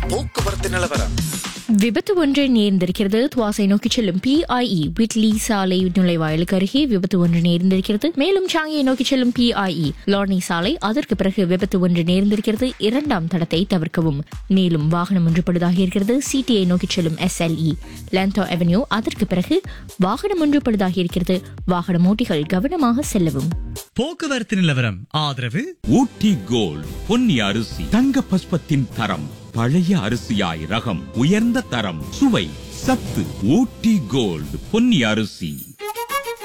போக்குவரத்து நிலவரம் விபத்து ஒன்று நேர்ந்திருக்கிறது துவாசை நோக்கி செல்லும் பிஐஇ விட்லி சாலை நுழைவாயிலுக்கு அருகே விபத்து ஒன்று நேர்ந்திருக்கிறது மேலும் சாங்கியை நோக்கி செல்லும் பிஐஇ லார்னி சாலை அதற்கு பிறகு விபத்து ஒன்று நேர்ந்திருக்கிறது இரண்டாம் தடத்தை தவிர்க்கவும் மேலும் வாகனம் ஒன்று பழுதாகி இருக்கிறது சிடிஐ நோக்கி செல்லும் எஸ்எல்இ லாந்தோ அவென்யூ அதற்கு பிறகு வாகனம் ஒன்று பழுதாகி இருக்கிறது வாகன ஓட்டிகள் கவனமாக செல்லவும் போக்குவரத்து நிலவரம் ஆதரவு ஊட்டி கோல்ட் பொன்னி அரிசி தங்க பஸ்பத்தின் தரம் பழைய அரிசியாய் ரகம் உயர்ந்த தரம் சுவை சத்து ஊட்டி கோல்ட் பொன்னி அரிசி